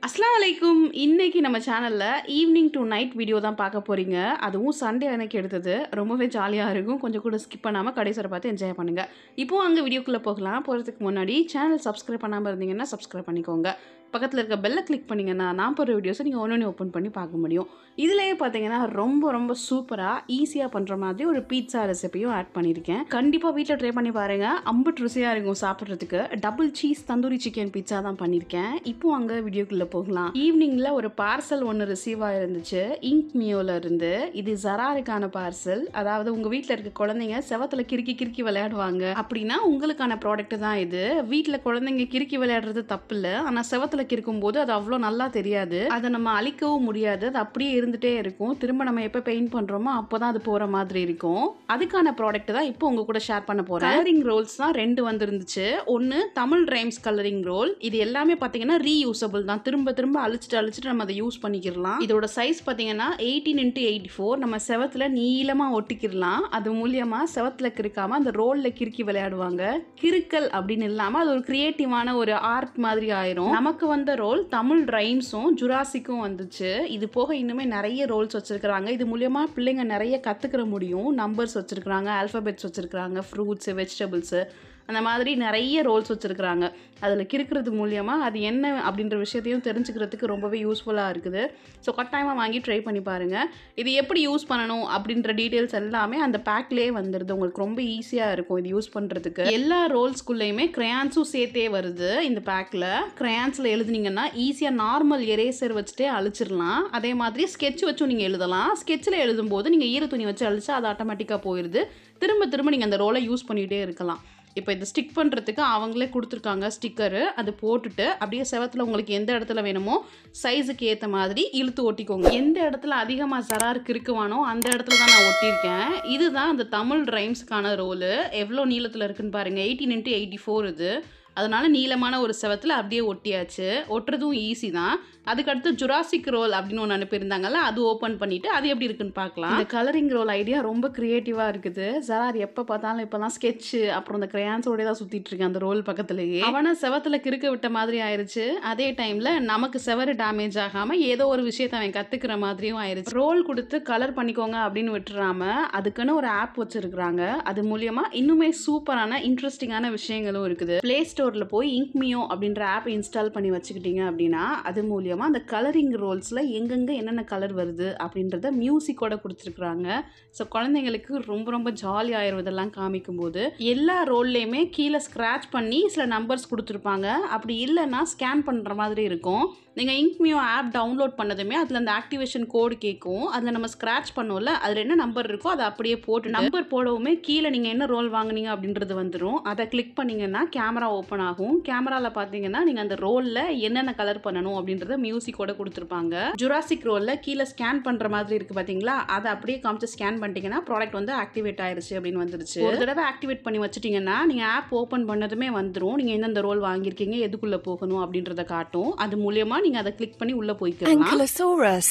அஸ்லாம் வலைக்கும் இன்னைக்கு நம்ம சேனலில் ஈவினிங் டு நைட் வீடியோ தான் பார்க்க போகிறீங்க அதுவும் சண்டே அன்னைக்கு எடுத்தது ரொம்பவே ஜாலியாக இருக்கும் கொஞ்சம் கூட ஸ்கிப் பண்ணாமல் கடைசியில் பார்த்து என்ஜாய் பண்ணுங்கள் இப்போ அங்கே வீடியோக்குள்ளே போகலாம் போகிறதுக்கு முன்னாடி சேனல் சப்ஸ்கிரைப் பண்ணாமல் இருந்தீங்கன்னா சப்ஸ்கிரைப் பண்ணிக்கோங்க பக்கத்தில் இருக்க பெல்லை கிளிக் பண்ணிங்கன்னா நான் போகிற வீடியோஸை நீங்கள் ஒன்று ஓப்பன் பண்ணி பார்க்க முடியும் இதுலேயே பார்த்தீங்கன்னா ரொம்ப ரொம்ப சூப்பராக ஈஸியாக பண்ணுற மாதிரி ஒரு பீட்சா ரெசிபியும் ஆட் பண்ணியிருக்கேன் கண்டிப்பாக வீட்டில் ட்ரை பண்ணி பாருங்கள் அம்புட்டு ருசியாக இருக்கும் சாப்பிட்றதுக்கு double cheese tandoori chicken pizza தான் பண்ணியிருக்கேன் இப்போ அங்கே வீடியோக்குள்ளே போகலாம் ஈவினிங்கில் ஒரு பார்சல் ஒன்று ரிசீவ் ஆயிருந்துச்சு இங்க் மியோல இருந்து இது ஜராருக்கான பார்சல் அதாவது உங்கள் வீட்டில் இருக்க குழந்தைங்க செவத்தில் கிறுக்கி கிறுக்கி விளையாடுவாங்க அப்படின்னா உங்களுக்கான ப்ராடக்ட் தான் இது வீட்டில் குழந்தைங்க கிறுக்கி விளையாடுறது தப்பு இல்லை ஆனால் செவத்தில் கிறுக்கும் போது அது அவ்வளோ நல்லா தெரியாது அதை நம்ம அழிக்கவும் முடியாது அது அப்படியே இருந்துகிட்டே இருக்கும் திரும்ப நம்ம எப்போ பெயிண்ட் பண்ணுறோமோ அப்போ தான் அது போகிற மாதிரி இருக்கும் அதுக்கான ப்ராடக்ட் தான் இப்போ உங்க கூட ஷேர் பண்ண போகிறேன் கலரிங் ரோல்ஸ் தான் ரெண்டு வந்துருந்துச்சு ஒன்று தமிழ் ரைம்ஸ் கலரிங் ரோல் இது எல்லாமே பார்த்தீங்கன்னா ரீயூசபிள் தான் திரும்ப திரும்ப அழிச்சிட்டு அழிச்சிட்டு நம்ம அதை யூஸ் பண்ணிக்கிறலாம் இதோட சைஸ் பார்த்தீங்கன்னா எயிட்டீன் இன்ட்டு எயிட்டி ஃபோர் நம்ம செவத்தில் நீளமாக ஒட்டிக்கிடலாம் அது மூலியமாக செவத்தில் கிறுக்காம அந்த ரோலில் கிறுக்கி விளையாடுவாங்க கிறுக்கல் அப்படின்னு இல்லாமல் அது ஒரு கிரியேட்டிவான ஒரு ஆர்ட் மாதிரி ஆயிரும் நமக்கு வந்த ரோல் தமிழ் ரைம்ஸும் ஜுராசிக்கும் வந்துச்சு இது போக இன்னுமே நிறைய ரோல்ஸ் வச்சிருக்கிறாங்க இது மூலியமா பிள்ளைங்க நிறைய கத்துக்கிற முடியும் நம்பர்ஸ் வச்சிருக்கிறாங்க ஆல்பபெட்ஸ் வச்சிருக்கிறாங்க ஃப்ரூட்ஸ் வெஜிடபிள்ஸ் அந்த மாதிரி நிறைய ரோல்ஸ் வச்சுருக்குறாங்க அதில் கிறுக்கிறது மூலியமாக அது என்ன அப்படின்ற விஷயத்தையும் தெரிஞ்சுக்கிறதுக்கு ரொம்பவே யூஸ்ஃபுல்லாக இருக்குது ஸோ கட்டாயமாக வாங்கி ட்ரை பண்ணி பாருங்கள் இது எப்படி யூஸ் பண்ணணும் அப்படின்ற டீட்டெயில்ஸ் எல்லாமே அந்த பேக்லேயே வந்துடுது உங்களுக்கு ரொம்ப ஈஸியாக இருக்கும் இது யூஸ் பண்ணுறதுக்கு எல்லா ரோல்ஸ்குள்ளேயுமே க்ரையான்ஸும் சேர்த்தே வருது இந்த பேக்கில் க்ரையான்ஸில் எழுதுனீங்கன்னா ஈஸியாக நார்மல் எரேசர் வச்சுட்டே அழிச்சிடலாம் அதே மாதிரி ஸ்கெட்ச் வச்சும் நீங்கள் எழுதலாம் ஸ்கெட்சில் எழுதும்போது நீங்கள் ஈர துணி வச்சு அழிச்சா அது ஆட்டோமேட்டிக்காக போயிடுது திரும்ப திரும்ப நீங்கள் அந்த ரோலை யூஸ் பண்ணிகிட்டே இருக்கலாம் இப்போ இதை ஸ்டிக் பண்ணுறதுக்கு அவங்களே கொடுத்துருக்காங்க ஸ்டிக்கரு அது போட்டுட்டு அப்படியே செவத்தில் உங்களுக்கு எந்த இடத்துல வேணுமோ சைஸுக்கு ஏற்ற மாதிரி இழுத்து ஒட்டிக்கோங்க எந்த இடத்துல அதிகமாக சராருக்கு இருக்குவானோ அந்த இடத்துல தான் நான் ஒட்டியிருக்கேன் இதுதான் அந்த தமிழ் ரைம்ஸுக்கான ரோலு எவ்வளோ நீளத்தில் இருக்குன்னு பாருங்கள் எயிட்டீன் இன்ட்டு எயிட்டி ஃபோர் இது அதனால நீளமான ஒரு செவத்தில் அப்படியே ஒட்டியாச்சு ஒட்டுறதும் ஈஸி தான் அதுக்கடுத்து ஜுராசிக் ரோல் அப்படின்னு ஒன்று அனுப்பியிருந்தாங்கல்ல அது ஓப்பன் பண்ணிட்டு அது எப்படி இருக்குன்னு பார்க்கலாம் இந்த கலரிங் ரோல் ஐடியா ரொம்ப கிரியேட்டிவாக இருக்குது ஜரார் எப்போ பார்த்தாலும் இப்போலாம் ஸ்கெட்சு அப்புறம் இந்த கிரையான்ஸோட தான் சுற்றிட்டு இருக்கேன் அந்த ரோல் பக்கத்துலேயே அவனை செவத்தில் கிறுக்க விட்ட மாதிரி ஆயிருச்சு அதே டைமில் நமக்கு செவரு டேமேஜ் ஆகாமல் ஏதோ ஒரு விஷயத்தை அவன் கற்றுக்கிற மாதிரியும் ஆயிருச்சு ரோல் கொடுத்து கலர் பண்ணிக்கோங்க அப்படின்னு விட்டுறாம அதுக்குன்னு ஒரு ஆப் வச்சுருக்குறாங்க அது மூலியமாக இன்னுமே சூப்பரான இன்ட்ரெஸ்டிங்கான விஷயங்களும் இருக்குது ப்ளே ஸ்டோரில் போய் இங்க்மியோ அப்படின்ற ஆப் இன்ஸ்டால் பண்ணி வச்சுக்கிட்டீங்க அப்படின்னா அது மூலியமாக அந்த கலரிங் ரோல்ஸில் எங்கெங்கே என்னென்ன கலர் வருது அப்படின்றத மியூசிக்கோட கொடுத்துருக்குறாங்க ஸோ குழந்தைங்களுக்கு ரொம்ப ரொம்ப ஜாலி ஆயிடுவதெல்லாம் காமிக்கும்போது எல்லா ரோல்லையுமே கீழே ஸ்க்ராட்ச் பண்ணி சில நம்பர்ஸ் கொடுத்துருப்பாங்க அப்படி இல்லைன்னா ஸ்கேன் பண்ணுற மாதிரி இருக்கும் நீங்கள் இங்க்மியோ ஆப் டவுன்லோட் பண்ணதுமே அதில் அந்த ஆக்டிவேஷன் கோடு கேட்கும் அதில் நம்ம ஸ்க்ராட்ச் பண்ணோம்ல அதில் என்ன நம்பர் இருக்கோ அதை அப்படியே போட்டு நம்பர் போடவுமே கீழே நீங்கள் என்ன ரோல் வாங்குனீங்க அப்படின்றது வந்துடும் அதை கிளிக் பண்ணிங்கன்னா கேமரா ஓப்பன் ஆகும் கேமராவில் பார்த்தீங்கன்னா நீங்கள் அந்த ரோலில் என்னென்ன கலர் பண்ணணும் அப்படின்றத மியூசிக்கோட கொடுத்துருப்பாங்க ஜுராசிக் ரோலில் கீழே ஸ்கேன் பண்ணுற மாதிரி இருக்குது பார்த்தீங்களா அதை அப்படியே காமிச்சு ஸ்கேன் பண்ணிட்டீங்கன்னா ப்ராடக்ட் வந்து ஆக்டிவேட் ஆயிருச்சு அப்படின்னு வந்துருச்சு ஒரு தடவை ஆக்டிவேட் பண்ணி வச்சுட்டீங்கன்னா நீங்கள் ஆப் ஓப்பன் பண்ணதுமே வந்துடும் நீங்கள் எந்தெந்த ரோல் வாங்கியிருக்கீங்க எதுக்குள்ளே போகணும் அப்படின்றத காட்டும் அது மூலியமாக நீங்கள் அதை கிளிக் பண்ணி உள்ளே போய்க்கலாம் Ankylosaurus.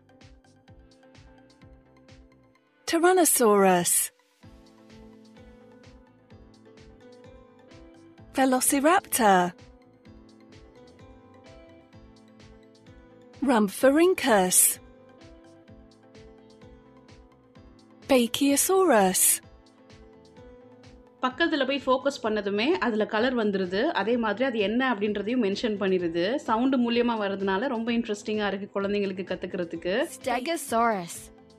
Tyrannosaurus. Velociraptor. Rhamphorhynchus. Brachiosaurus. பக்கத்தில் போய் ஃபோக்கஸ் பண்ணதுமே அதில் கலர் வந்துடுது அதே மாதிரி அது என்ன அப்படின்றதையும் மென்ஷன் பண்ணிடுது சவுண்டு மூலியமாக வர்றதுனால ரொம்ப இன்ட்ரெஸ்டிங்காக இருக்குது குழந்தைங்களுக்கு கற்றுக்கிறதுக்கு Stegosaurus.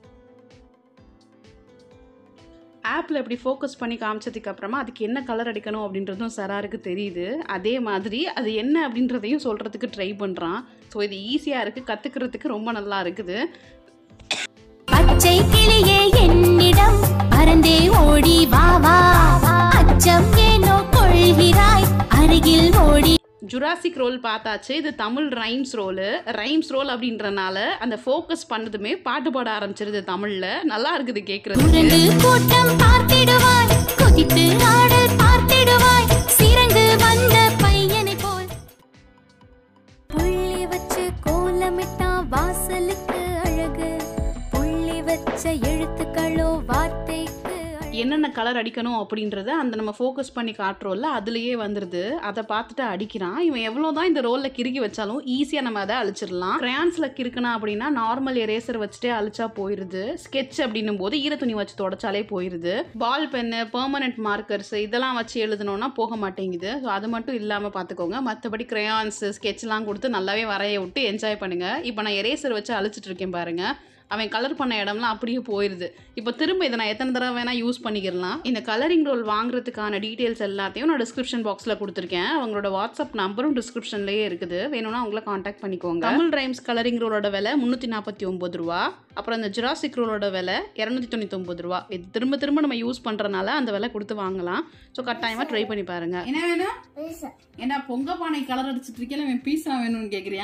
ஆப்பில் இப்படி ஃபோக்கஸ் பண்ணி காமிச்சதுக்கு அப்புறமா அதுக்கு என்ன கலர் அடிக்கணும் அப்படின்றதும் சராருக்கு தெரியுது அதே மாதிரி அது என்ன அப்படின்றதையும் சொல்கிறதுக்கு ட்ரை பண்ணுறான் ஸோ இது ஈஸியாக இருக்குது கற்றுக்கிறதுக்கு ரொம்ப நல்லா இருக்குது பச்சை கிளியே என்னிடம் பறந்தே ஓடி வா வா அச்சம் ஏனோ கொள்கிறாய் அருகில் ஓடி ஜுராசிக் ரோல் பார்த்தாச்சு இது Tamil rhymes roll rhymes roll அப்படின்றனால அந்த ஃபோக்கஸ் பண்ணதுமே பாட்டு பாட ஆரம்பிச்சிருது தமிழில் நல்லா இருக்குது கேட்குறதுக்கு குரங்கு கூட்டம் பார்த்திடுவாய் குதித்து ஆடல் பார்த்திடுவாய் சிறங்கு வந்த பையனை போல் புள்ளி வச்சு கோலமிட்டா வாசலுக்கு அழகு புள்ளி வச்ச எழுத்துக்களோ வார்த்தைக்கு அழகு. என்னென்ன கலர் அடிக்கணும் அப்படின்றத அந்த நம்ம ஃபோக்கஸ் பண்ணி காட்டுறோம்ல அதுலேயே வந்துடுது அதை பார்த்துட்டு அடிக்கிறான் இவன் எவ்வளோ தான் இந்த ரோலில் கிறுக்கி வச்சாலும் ஈஸியாக நம்ம அதை அழிச்சிடலாம் கிரையான்ஸில் கிறுக்குனா அப்படின்னா நார்மல் எரேசர் வச்சுட்டே அழிச்சா போயிடுது ஸ்கெட்ச் அப்படின்னும் போது ஈர துணி வச்சு தொடச்சாலே போயிடுது பால் பென்னு பெர்மனன்ட் மார்க்கர்ஸ் இதெல்லாம் வச்சு எழுதணும்னா போக மாட்டேங்குது ஸோ அது மட்டும் இல்லாமல் பார்த்துக்கோங்க மற்றபடி கிரையான்ஸ் ஸ்கெட்ச்லாம் கொடுத்து நல்லாவே வரைய விட்டு என்ஜாய் பண்ணுங்க இப்போ நான் எரேசர் வச்சு அழிச்சிட்டு இருக்கேன் பாருங்க அவன் கலர் பண்ண இடம்லாம் அப்படியே போயிடுது இப்போ திரும்ப இதை நான் எத்தனை தடவை வேணால் யூஸ் பண்ணிக்கிறலாம் இந்த கலரிங் ரோல் வாங்குறதுக்கான டீட்டெயில்ஸ் எல்லாத்தையும் நான் டிஸ்கிரிப்ஷன் பாக்ஸில் கொடுத்துருக்கேன் அவங்களோட வாட்ஸ்அப் நம்பரும் டிஸ்கிரிப்ஷன்லேயே இருக்குது வேணும்னா அவங்கள காண்டாக்ட் பண்ணிக்கோங்க தமிழ் ரைம்ஸ் கலரிங் ரோலோட விலை முந்நூற்றி நாற்பத்தி ஒம்பது ரூபா அப்புறம் இந்த ஜுராசிக் ரோலோட விலை இரநூத்தி தொண்ணூத்தொம்பது ரூபா இது திரும்ப திரும்ப நம்ம யூஸ் பண்ணுறனால அந்த விலை கொடுத்து வாங்கலாம் ஸோ கட்டாயமாக ட்ரை பண்ணி பாருங்க என்ன வேணும் என்ன பொங்க பானை கலர் அடிச்சிட்டு இருக்கேன் பீஸா வேணும்னு கேட்குறியா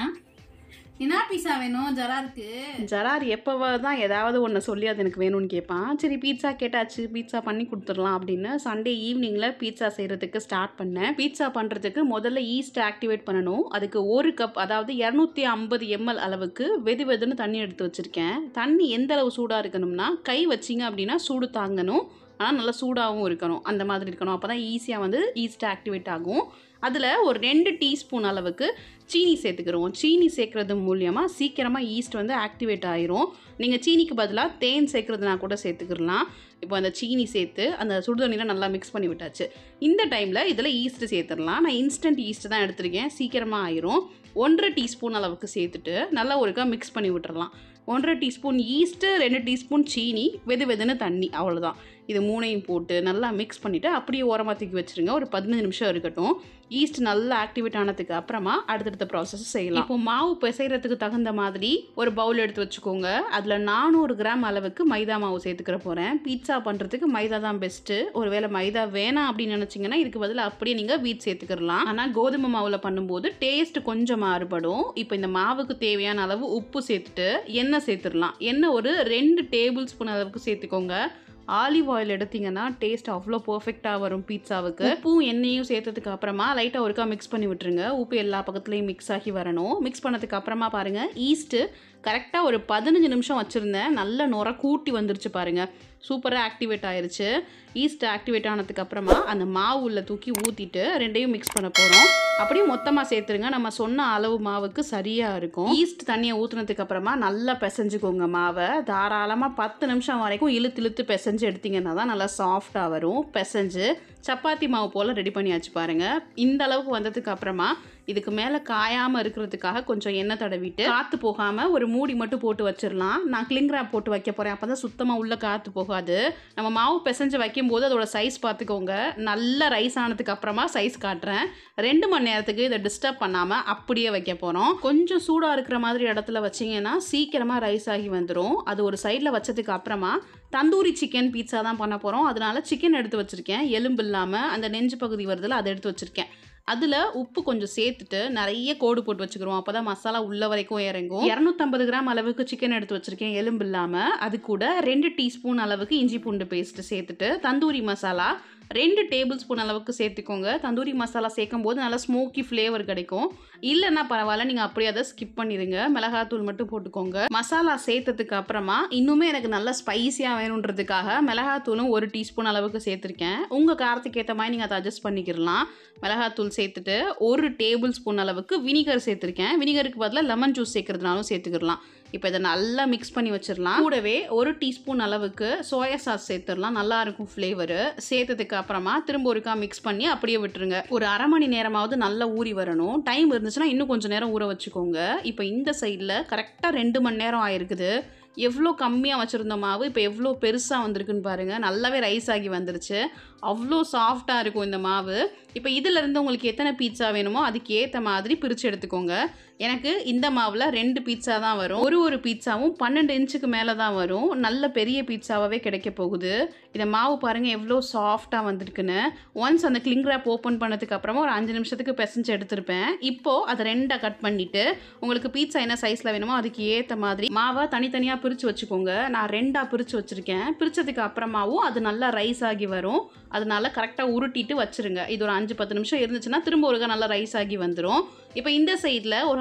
என்ன பீஸா வேணும் ஜராருக்கு ஜரார் எப்போவா தான் ஏதாவது ஒன்று சொல்லி அது எனக்கு வேணும்னு கேட்பான் சரி பீட்சா கேட்டாச்சு பீட்சா பண்ணி கொடுத்துடலாம் அப்படின்னு சண்டே ஈவினிங்கில் பீட்சா செய்கிறதுக்கு ஸ்டார்ட் பண்ணேன் பீட்சா பண்ணுறதுக்கு முதல்ல ஈஸ்ட் ஆக்டிவேட் பண்ணணும் அதுக்கு ஒரு கப் அதாவது இரநூத்தி ஐம்பது எம்எல் அளவுக்கு வெது வெதுன்னு தண்ணி எடுத்து வச்சுருக்கேன் தண்ணி எந்த அளவு சூடாக இருக்கணும்னா கை வச்சிங்க அப்படின்னா சூடு தாங்கணும் ஆனால் நல்லா சூடாகவும் இருக்கணும் அந்த மாதிரி இருக்கணும் அப்போ தான் ஈஸியாக வந்து ஈஸ்ட் ஆக்டிவேட் ஆகும் அதில் ஒரு ரெண்டு டீஸ்பூன் அளவுக்கு சீனி சேர்த்துக்கிறோம் சீனி சேர்க்கறது மூலியமாக சீக்கிரமாக ஈஸ்ட் வந்து ஆக்டிவேட் ஆயிரும் நீங்கள் சீனிக்கு பதிலாக தேன் சேர்க்குறதுனா கூட சேர்த்துக்கிடலாம் இப்போ அந்த சீனி சேர்த்து அந்த சுடுதண்ணியில் நல்லா மிக்ஸ் பண்ணி விட்டாச்சு இந்த டைமில் இதில் ஈஸ்ட்டு சேர்த்துடலாம் நான் இன்ஸ்டன்ட் ஈஸ்ட் தான் எடுத்திருக்கேன் சீக்கிரமாக ஆயிரும் ஒன்றரை டீஸ்பூன் அளவுக்கு சேர்த்துட்டு நல்லா ஒருக்கா மிக்ஸ் பண்ணி விட்டுறலாம் ஒன்றரை டீஸ்பூன் ஈஸ்ட்டு ரெண்டு டீஸ்பூன் சீனி வெது வெதுன்னு தண்ணி அவ்வளோதான் இது மூணையும் போட்டு நல்லா மிக்ஸ் பண்ணிவிட்டு அப்படியே ஓரமாக தூக்கி வச்சுருங்க ஒரு பதினஞ்சு நிமிஷம் இருக்கட்டும் ஈஸ்ட் நல்லா ஆக்டிவேட் ஆனதுக்கு அப்புறமா அடுத்தடுத்த ப்ராசஸ் செய்யலாம் இப்போ மாவு பிசைறதுக்கு தகுந்த மாதிரி ஒரு பவுல் எடுத்து வச்சுக்கோங்க அதில் நானூறு கிராம் அளவுக்கு மைதா மாவு சேர்த்துக்கிற போகிறேன் பீட்சா பண்ணுறதுக்கு மைதா தான் பெஸ்ட்டு ஒருவேளை மைதா வேணாம் அப்படின்னு நினச்சிங்கன்னா இதுக்கு பதிலாக அப்படியே நீங்கள் வீட் சேர்த்துக்கிடலாம் ஆனால் கோதுமை மாவில் பண்ணும்போது டேஸ்ட் கொஞ்சம் மாறுபடும் இப்போ இந்த மாவுக்கு தேவையான அளவு உப்பு சேர்த்துட்டு எண்ணெய் சேர்த்துடலாம் எண்ணெய் ஒரு ரெண்டு டேபிள் ஸ்பூன் அளவுக்கு சேர்த்துக்கோங்க ஆலிவ் ஆயில் எடுத்தீங்கன்னா டேஸ்ட் அவ்வளோ பர்ஃபெக்டாக வரும் பீட்சாவுக்கு உப்பும் எண்ணெயும் சேர்த்ததுக்கு அப்புறமா லைட்டாக ஒருக்கா மிக்ஸ் பண்ணி விட்டுருங்க உப்பு எல்லா பக்கத்துலேயும் மிக்ஸ் ஆகி வரணும் மிக்ஸ் பண்ணதுக்கு அப்புறமா பாருங்கள் ஈஸ்ட்டு கரெக்டாக ஒரு பதினஞ்சு நிமிஷம் வச்சுருந்தேன் நல்ல நுர கூட்டி வந்துருச்சு பாருங்கள் சூப்பராக ஆக்டிவேட் ஆயிருச்சு ஈஸ்ட் ஆக்டிவேட் ஆனதுக்கு அப்புறமா அந்த மாவு உள்ள தூக்கி ஊற்றிட்டு ரெண்டையும் மிக்ஸ் பண்ண போகிறோம் அப்படியே மொத்தமாக சேர்த்துருங்க நம்ம சொன்ன அளவு மாவுக்கு சரியாக இருக்கும் ஈஸ்ட் தண்ணியை ஊற்றுனதுக்கு அப்புறமா நல்லா பிசைஞ்சுக்கோங்க மாவை தாராளமாக பத்து நிமிஷம் வரைக்கும் இழுத்து இழுத்து பிசைஞ்சு எடுத்தீங்கன்னா தான் நல்லா சாஃப்டாக வரும் பிசைஞ்சு சப்பாத்தி மாவு போல் ரெடி பண்ணியாச்சு பாருங்கள் இந்த அளவுக்கு வந்ததுக்கு அப்புறமா இதுக்கு மேலே காயாமல் இருக்கிறதுக்காக கொஞ்சம் எண்ணெய் தடவிட்டு காற்று போகாமல் ஒரு மூடி மட்டும் போட்டு வச்சிடலாம் நான் கிளிங் wrap போட்டு வைக்க போகிறேன் அப்போ தான் சுத்தமாக உள்ளே காற்று போகாது நம்ம மாவு பிசைஞ்சு வைக்கும்போது அதோட சைஸ் பார்த்துக்கோங்க நல்ல ரைஸ் ஆனதுக்கு அப்புறமா சைஸ் காட்டுறேன் ரெண்டு மணி நேரத்துக்கு இதை டிஸ்டர்ப் பண்ணாமல் அப்படியே வைக்க போகிறோம் கொஞ்சம் சூடாக இருக்கிற மாதிரி இடத்துல வச்சிங்கன்னா சீக்கிரமாக ரைஸ் ஆகி வந்துடும் அது ஒரு சைடில் வச்சதுக்கு அப்புறமா தந்தூரி சிக்கன் பீட்சா தான் பண்ண போகிறோம் அதனால சிக்கன் எடுத்து வச்சுருக்கேன் எலும்பு இல்லாமல் அந்த நெஞ்சு பகுதி வருதுல அதை எடுத்து வச்சுருக்கேன் அதில் உப்பு கொஞ்சம் சேர்த்துட்டு நிறைய கோடு போட்டு வச்சுக்கிறோம் அப்போ தான் மசாலா உள்ள வரைக்கும் இறங்கும் இரநூத்தம்பது கிராம் அளவுக்கு சிக்கன் எடுத்து வச்சுருக்கேன் எலும்பு இல்லாமல் அது கூட ரெண்டு டீஸ்பூன் அளவுக்கு இஞ்சி பூண்டு பேஸ்ட் சேர்த்துட்டு தந்தூரி மசாலா ரெண்டு டேபிள் ஸ்பூன் அளவுக்கு சேர்த்துக்கோங்க தந்தூரி மசாலா சேர்க்கும் போது நல்லா ஸ்மோக்கி ஃப்ளேவர் கிடைக்கும் இல்லைன்னா பரவாயில்ல நீங்கள் அப்படியே அதை ஸ்கிப் பண்ணிடுங்க மிளகாத்தூள் மட்டும் போட்டுக்கோங்க மசாலா சேர்த்ததுக்கு அப்புறமா இன்னுமே எனக்கு நல்லா ஸ்பைசியாக வேணுன்றதுக்காக மிளகாத்தூளும் ஒரு டீஸ்பூன் அளவுக்கு சேர்த்துருக்கேன் உங்கள் காரத்துக்கு ஏற்ற மாதிரி நீங்கள் அதை அட்ஜஸ்ட் பண்ணிக்கிடலாம் மிளகாத்தூள் சேர்த்துட்டு ஒரு டேபிள் ஸ்பூன் அளவுக்கு வினிகர் சேர்த்துருக்கேன் வினிகருக்கு பதிலாக லெமன் ஜூஸ் சேர்க்கறதுனாலும் சேர்த்துக்கிடலாம் இப்போ இதை நல்லா மிக்ஸ் பண்ணி வச்சிடலாம் கூடவே ஒரு டீஸ்பூன் அளவுக்கு சோயா சாஸ் சேர்த்துடலாம் நல்லா இருக்கும் ஃப்ளேவரு சேர்த்ததுக்கு அப்புறமா திரும்ப ஒருக்கா மிக்ஸ் பண்ணி அப்படியே விட்டுருங்க ஒரு அரை மணி நேரமாவது நல்லா ஊறி வரணும் டைம் இருந்துச்சுன்னா இன்னும் கொஞ்சம் நேரம் ஊற வச்சுக்கோங்க இப்போ இந்த சைடில் கரெக்டாக ரெண்டு மணி நேரம் ஆயிருக்குது எவ்வளோ கம்மியாக வச்சுருந்த மாவு இப்போ எவ்வளோ பெருசாக வந்திருக்குன்னு பாருங்கள் நல்லாவே ரைஸ் ஆகி வந்துருச்சு அவ்வளோ சாஃப்டாக இருக்கும் இந்த மாவு இப்போ இதிலிருந்து உங்களுக்கு எத்தனை பீட்சா வேணுமோ அதுக்கு ஏற்ற மாதிரி பிரித்து எடுத்துக்கோங்க எனக்கு இந்த மாவில் ரெண்டு பீட்சா தான் வரும் ஒரு ஒரு பீட்சாவும் பன்னெண்டு இன்ச்சுக்கு மேலே தான் வரும் நல்ல பெரிய பீட்சாவாகவே கிடைக்க போகுது இந்த மாவு பாருங்கள் எவ்வளோ சாஃப்டாக வந்திருக்குன்னு ஒன்ஸ் அந்த கிளிங் ரேப் ஓப்பன் பண்ணதுக்கு அப்புறமா ஒரு அஞ்சு நிமிஷத்துக்கு பிசைஞ்சு எடுத்திருப்பேன் இப்போது அதை ரெண்டாக கட் பண்ணிவிட்டு உங்களுக்கு பீட்சா என்ன சைஸில் வேணுமோ அதுக்கு ஏற்ற மாதிரி மாவை தனித்தனியாக பிரித்து வச்சுக்கோங்க நான் ரெண்டாக பிரித்து வச்சுருக்கேன் பிரித்ததுக்கு அப்புறமாவும் அது நல்லா ரைஸ் ஆகி வரும் அதனால கரெக்டாக உருட்டிட்டு வச்சிருங்க இது ஒரு அஞ்சு பத்து நிமிஷம் இருந்துச்சுன்னா திரும்ப ஒருக்கா நல்லா ரைஸ் ஆகி வந்துடும் இப்போ இந்த சைடில் ஒரு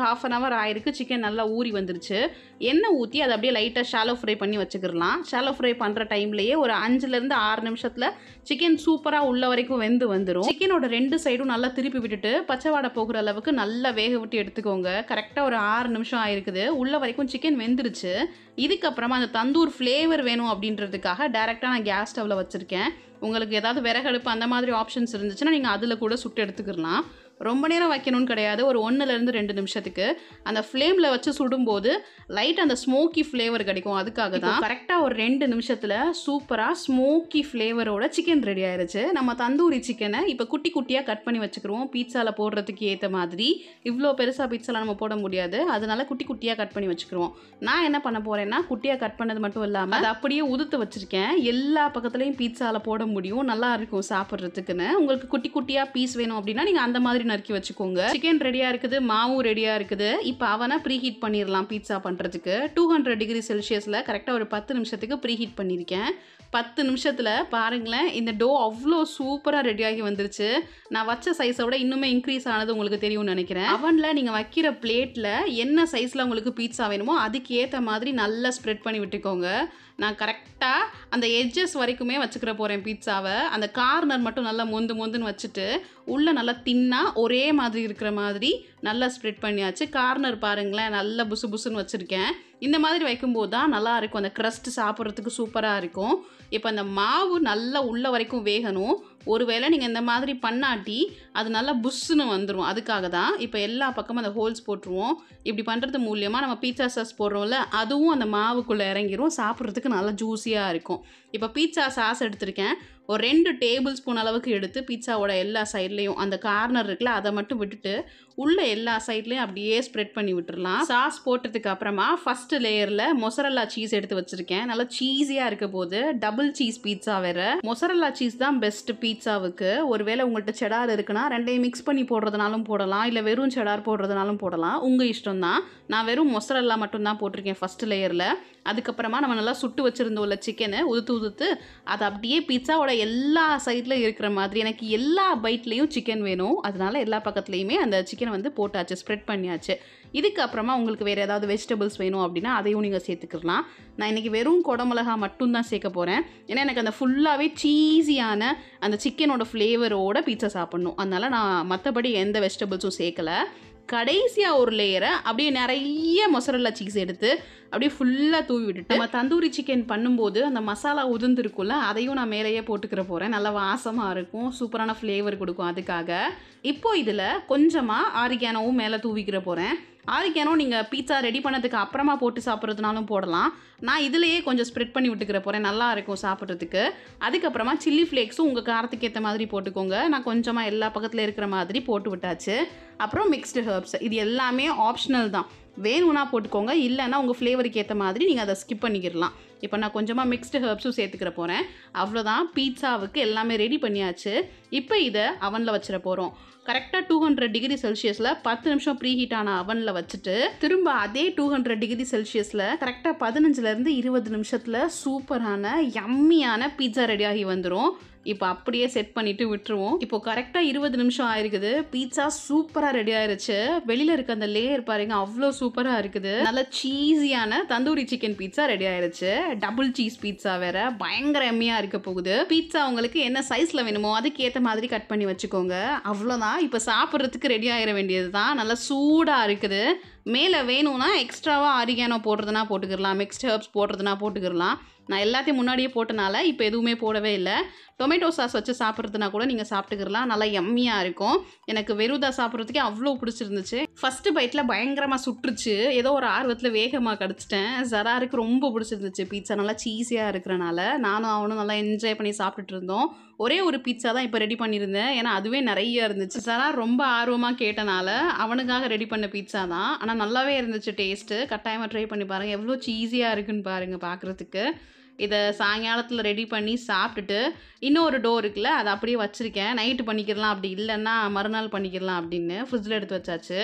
ஹாஃப் அன் ஹவர் ஆயிருக்கு சிக்கன் நல்லா ஊறி வந்துருச்சு எண்ணெய் ஊற்றி அதை அப்படியே லைட்டாக ஷாலோ ஃப்ரை பண்ணி வச்சுக்கிடலாம் ஷாலோ ஃப்ரை பண்ணுற டைம்லேயே ஒரு அஞ்சுலேருந்து ஆறு நிமிஷத்தில் சிக்கன் சூப்பராக உள்ள வரைக்கும் வெந்து வந்துடும் சிக்கனோட ரெண்டு சைடும் நல்லா திருப்பி விட்டுட்டு பச்சை வாடை போகிற அளவுக்கு நல்லா வேக விட்டு எடுத்துக்கோங்க கரெக்டாக ஒரு ஆறு நிமிஷம் ஆயிருக்குது உள்ள வரைக்கும் சிக்கன் வெந்துருச்சு இதுக்கப்புறமா அந்த தந்தூர் ஃப்ளேவர் வேணும் அப்படின்றதுக்காக டேரெக்டாக நான் கேஸ் ஸ்டவ்வில் வச்சுருக்கேன் உங்களுக்கு ஏதாவது விறகடுப்பு அந்த மாதிரி ஆப்ஷன்ஸ் இருந்துச்சுன்னா நீங்கள் அதில் கூட சுட்டு எடுத்துக்கிடலாம் ரொம்ப நேரம் வைக்கணும்னு கிடையாது ஒரு ஒன்றுலேருந்து ரெண்டு நிமிஷத்துக்கு அந்த ஃப்ளேமில் வச்சு சுடும்போது லைட் அந்த ஸ்மோக்கி ஃப்ளேவர் கிடைக்கும் அதுக்காக தான் கரெக்டாக ஒரு ரெண்டு நிமிஷத்தில் சூப்பராக ஸ்மோக்கி ஃப்ளேவரோட சிக்கன் ரெடி ஆயிருச்சு நம்ம தந்தூரி சிக்கனை இப்போ குட்டி குட்டியாக கட் பண்ணி வச்சுக்கிறோம் பீட்சாவில் போடுறதுக்கு ஏற்ற மாதிரி இவ்வளோ பெருசாக பீட்சாவில் நம்ம போட முடியாது அதனால குட்டி குட்டியாக கட் பண்ணி வச்சுக்கிறோம் நான் என்ன பண்ண போகிறேன்னா குட்டியாக கட் பண்ணது மட்டும் இல்லாமல் அதை அப்படியே உதுத்து வச்சுருக்கேன் எல்லா பக்கத்துலேயும் பீட்சாவில் போட முடியும் நல்லா இருக்கும் சாப்பிட்றதுக்குன்னு உங்களுக்கு குட்டி குட்டியாக பீஸ் வேணும் அப்படின்னா நீங்கள் அந்த மாதிரி நறுக்கி வச்சுக்கோங்க சிக்கன் ரெடியாக இருக்குது மாவும் ரெடியாக இருக்குது இப்போ அவனை ப்ரீ ஹீட் பண்ணிடலாம் பீட்சா பண்ணுறதுக்கு டூ ஹண்ட்ரட் டிகிரி செல்சியஸில் கரெக்டாக ஒரு பத்து நிமிஷத்துக்கு ப்ரீ ஹீட் பண்ணியிருக்கேன் பத்து நிமிஷத்தில் பாருங்களேன் இந்த டோ அவ்வளோ சூப்பராக ரெடியாகி வந்துருச்சு நான் வச்ச சைஸை விட இன்னுமே இன்க்ரீஸ் ஆனது உங்களுக்கு தெரியும்னு நினைக்கிறேன் அவனில் நீங்கள் வைக்கிற பிளேட்டில் என்ன சைஸில் உங்களுக்கு பீட்சா வேணுமோ அதுக்கு ஏற்ற மாதிரி நல்லா ஸ்ப்ரெட் பண்ணி விட்டுக்கோங்க நான் கரெக்டாக அந்த எட்ஜஸ் வரைக்குமே வச்சுக்கிற போகிறேன் பீட்சாவை அந்த கார்னர் மட்டும் நல்லா மொந்து மொந்துன்னு வச்சுட்டு உள்ளே நல்லா தின்னா ஒரே மாதிரி இருக்கிற மாதிரி நல்லா ஸ்ப்ரெட் பண்ணியாச்சு கார்னர் பாருங்களேன் நல்லா புசு புசுன்னு வச்சுருக்கேன் இந்த மாதிரி வைக்கும்போது தான் நல்லா இருக்கும் அந்த க்ரஸ்ட் சாப்பிட்றதுக்கு சூப்பராக இருக்கும் இப்போ அந்த மாவு நல்லா உள்ள வரைக்கும் வேகணும் ஒருவேளை நீங்கள் இந்த மாதிரி பண்ணாட்டி அது நல்லா புஷ்ஷுன்னு வந்துடும் அதுக்காக தான் இப்போ எல்லா பக்கமும் அந்த ஹோல்ஸ் போட்டுருவோம் இப்படி பண்ணுறது மூலியமாக நம்ம பீட்சா சாஸ் போடுறோம்ல அதுவும் அந்த மாவுக்குள்ளே இறங்கிரும் சாப்பிட்றதுக்கு நல்லா ஜூஸியாக இருக்கும் இப்போ பீட்சா சாஸ் எடுத்திருக்கேன் ஒரு ரெண்டு டேபிள் ஸ்பூன் அளவுக்கு எடுத்து பீட்சாவோட எல்லா சைட்லேயும் அந்த கார்னர் இருக்குல்ல அதை மட்டும் விட்டுட்டு உள்ள எல்லா சைட்லேயும் அப்படியே ஸ்ப்ரெட் பண்ணி விட்டுறலாம் சாஸ் போட்டதுக்கு அப்புறமா ஃபர்ஸ்ட் லேயரில் மொசரல்லா சீஸ் எடுத்து வச்சிருக்கேன் நல்லா சீஸியாக இருக்க போது டபுள் சீஸ் பீட்சா வேற மொசரல்லா சீஸ் தான் பெஸ்ட் பீட்சாவுக்கு ஒருவேளை உங்கள்கிட்ட செடார் இருக்குன்னா ரெண்டையும் மிக்ஸ் பண்ணி போடுறதுனாலும் போடலாம் இல்லை வெறும் செடார் போடுறதுனாலும் போடலாம் உங்கள் இஷ்டம் தான் நான் வெறும் மொசரல்லா மட்டும் தான் போட்டிருக்கேன் ஃபர்ஸ்ட் லேயரில் அதுக்கப்புறமா நம்ம நல்லா சுட்டு வச்சுருந்தோம்ல சிக்கனை உதுத்து உதுத்து அது அப்படியே பீட்சாவோட எல்லா சைட்லையும் இருக்கிற மாதிரி எனக்கு எல்லா பைட்லேயும் சிக்கன் வேணும் அதனால எல்லா பக்கத்துலேயுமே அந்த சிக்கனை வந்து போட்டாச்சு ஸ்ப்ரெட் பண்ணியாச்சு இதுக்கப்புறமா உங்களுக்கு வேறு ஏதாவது வெஜிடபிள்ஸ் வேணும் அப்படின்னா அதையும் நீங்கள் சேர்த்துக்கலாம் நான் இன்றைக்கி வெறும் குடமிளகா மட்டும்தான் சேர்க்க போகிறேன் ஏன்னா எனக்கு அந்த ஃபுல்லாகவே சீஸியான அந்த சிக்கனோட ஃப்ளேவரோட பீட்சா சாப்பிட்ணும் அதனால் நான் மற்றபடி எந்த வெஜிடபிள்ஸும் சேர்க்கலை கடைசியாக ஒரு லேயரை அப்படியே நிறைய மொசரல்லா சீஸ் எடுத்து அப்படியே ஃபுல்லாக தூவி விட்டுட்டு நம்ம தந்தூரி சிக்கன் பண்ணும்போது அந்த மசாலா உதிர்ந்துருக்கும்ல அதையும் நான் மேலேயே போட்டுக்கிற போகிறேன் நல்லா வாசமாக இருக்கும் சூப்பரான ஃப்ளேவர் கொடுக்கும் அதுக்காக இப்போ இதில் கொஞ்சமாக ஆரிகானோவும் மேலே தூவிக்கிற போகிறேன் ஆரிகானோ நீங்கள் பீட்சா ரெடி பண்ணதுக்கு அப்புறமா போட்டு சாப்பிட்றதுனாலும் போடலாம் நான் இதுலேயே கொஞ்சம் ஸ்ப்ரெட் பண்ணி விட்டுக்கிற போகிறேன் நல்லா இருக்கும் சாப்பிட்றதுக்கு அதுக்கப்புறமா சில்லி ஃப்ளேக்ஸும் உங்கள் காரத்துக்கு ஏற்ற மாதிரி போட்டுக்கோங்க நான் கொஞ்சமாக எல்லா பக்கத்தில் இருக்கிற மாதிரி போட்டு விட்டாச்சு அப்புறம் மிக்ஸ்டு ஹெர்ப்ஸ் இது எல்லாமே ஆப்ஷனல் தான் வேணும்னா போட்டுக்கோங்க இல்லைன்னா உங்கள் ஃப்ளேவருக்கு ஏற்ற மாதிரி நீங்கள் அதை ஸ்கிப் பண்ணிக்கிடலாம் இப்போ நான் கொஞ்சமாக மிக்ஸ்டு ஹெர்ப்ஸும் சேர்த்துக்கிற போகிறேன் அவ்வளோதான் பீட்சாவுக்கு எல்லாமே ரெடி பண்ணியாச்சு இப்போ இதை அவனில் வச்சிட போகிறோம் கரெக்டாக டூ ஹண்ட்ரட் டிகிரி செல்சியஸில் பத்து நிமிஷம் ப்ரீ ஹீட் ஆன அவனில் வச்சுட்டு திரும்ப அதே டூ ஹண்ட்ரட் டிகிரி செல்சியஸில் கரெக்டாக பதினஞ்சுலேருந்து இருபது நிமிஷத்தில் சூப்பரான யம்மியான பீட்சா ரெடியாகி வந்துடும் இப்போ அப்படியே செட் பண்ணிட்டு விட்டுருவோம் இப்போ கரெக்டாக இருபது நிமிஷம் ஆயிருக்குது பீட்சா சூப்பராக ரெடி ஆயிருச்சு வெளியில் இருக்க அந்த லேயர் பாருங்க அவ்வளோ சூப்பராக இருக்குது நல்ல சீஸியான தந்தூரி சிக்கன் பீட்சா ரெடி ஆயிருச்சு டபுள் சீஸ் பீட்சா வேற பயங்கர எம்மியாக இருக்க போகுது பீட்சா உங்களுக்கு என்ன சைஸில் வேணுமோ அதுக்கு ஏற்ற மாதிரி கட் பண்ணி வச்சுக்கோங்க அவ்வளோதான் இப்போ சாப்பிட்றதுக்கு ரெடி ஆகிட வேண்டியது தான் நல்லா சூடாக இருக்குது மேலே வேணும்னா எக்ஸ்ட்ராவாக ஆரிகானோ போடுறதுனா போட்டுக்கிடலாம் மிக்ஸ்ட் ஹர்ப்ஸ் போடுறதுனா போட்டுக்கிடலாம் நான் எல்லாத்தையும் முன்னாடியே போட்டனால இப்போ எதுவுமே போடவே இல்லை டொமேட்டோ சாஸ் வச்சு சாப்பிட்றதுனா கூட நீங்கள் சாப்பிட்டுக்கிடலாம் நல்லா எம்மியாக இருக்கும் எனக்கு வெறுதா சாப்பிட்றதுக்கே அவ்வளோ பிடிச்சிருந்துச்சு ஃபஸ்ட்டு பைட்டில் பயங்கரமாக சுட்டுருச்சு ஏதோ ஒரு ஆர்வத்தில் வேகமாக கடிச்சிட்டேன் ஜராருக்கு ரொம்ப பிடிச்சிருந்துச்சு பீட்சா நல்லா சீஸியாக இருக்கிறனால நானும் அவனும் நல்லா என்ஜாய் பண்ணி சாப்பிட்டுட்டு இருந்தோம் ஒரே ஒரு பீட்சா தான் இப்போ ரெடி பண்ணியிருந்தேன் ஏன்னா அதுவே நிறைய இருந்துச்சு ஜரா ரொம்ப ஆர்வமாக கேட்டனால அவனுக்காக ரெடி பண்ண பீட்சா தான் ஆனால் நல்லாவே இருந்துச்சு டேஸ்ட்டு கட்டாயமாக ட்ரை பண்ணி பாருங்கள் எவ்வளோ சீஸியாக இருக்குன்னு பாருங்கள் பார்க்குறதுக்கு இதை சாயங்காலத்தில் ரெடி பண்ணி சாப்பிட்டுட்டு இன்னொரு டோ இருக்குல்ல அதை அப்படியே வச்சுருக்கேன் நைட்டு பண்ணிக்கிடலாம் அப்படி இல்லைன்னா மறுநாள் பண்ணிக்கிடலாம் அப்படின்னு ஃப்ரிட்ஜில் எடுத்து வச்சாச்சு